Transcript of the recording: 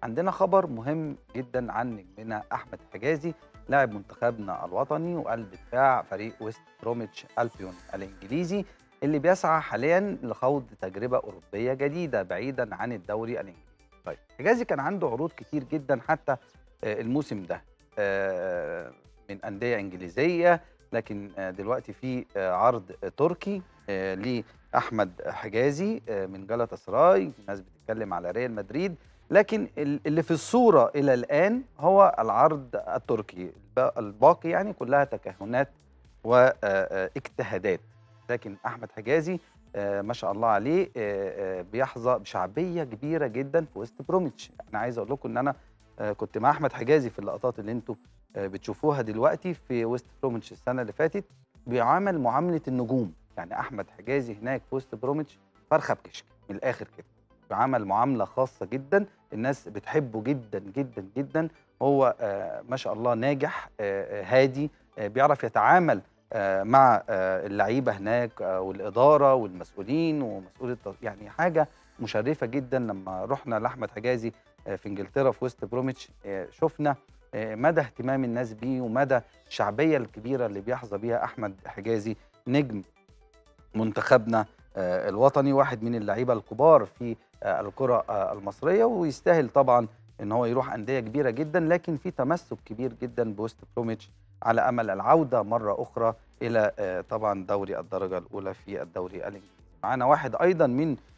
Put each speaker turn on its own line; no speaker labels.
عندنا خبر مهم جدا عن نجمنا احمد حجازي لاعب منتخبنا الوطني وقلب دفاع فريق ويست بروميتش البيون الانجليزي اللي بيسعى حاليا لخوض تجربه اوروبيه جديده بعيدا عن الدوري الانجليزي. طيب حجازي كان عنده عروض كتير جدا حتى آه، الموسم ده آه، من انديه انجليزيه لكن آه، دلوقتي في آه، عرض آه، تركي آه، لاحمد حجازي آه، من جالاتا سراي الناس بتتكلم على ريال مدريد لكن ال- اللي في الصوره الى الان هو العرض التركي الب- الباقي يعني كلها تكهنات واجتهادات لكن احمد حجازي آه، ما شاء الله عليه آه، آه، بيحظى بشعبيه كبيره جدا في وسط بروميتش انا عايز اقول لكم ان انا آه، كنت مع احمد حجازي في اللقطات اللي انتم آه، بتشوفوها دلوقتي في وسط بروميتش السنه اللي فاتت بيعامل معامله النجوم يعني احمد حجازي هناك في وسط بروميتش فرخه بكشك من الاخر كده بيعامل معامله خاصه جدا الناس بتحبه جدا جدا جدا هو آه، ما شاء الله ناجح آه، آه، هادي آه، بيعرف يتعامل آه، مع آه، اللعيبه هناك آه، والاداره والمسؤولين ومسؤول الت- يعني حاجه مشرفه جدا لما رحنا لاحمد حجازي آه، في انجلترا في وست بروميتش آه، شفنا آه، مدى اهتمام الناس بيه ومدى الشعبيه الكبيره اللي بيحظى بيها احمد حجازي نجم منتخبنا آه، الوطني واحد من اللعيبه الكبار في آه، الكره آه، المصريه ويستاهل طبعا ان هو يروح انديه كبيره جدا لكن في تمسك كبير جدا بوست بروميتش على امل العوده مره اخرى الى آه، طبعا دوري الدرجه الاولى في الدوري الانجليزي معانا واحد ايضا من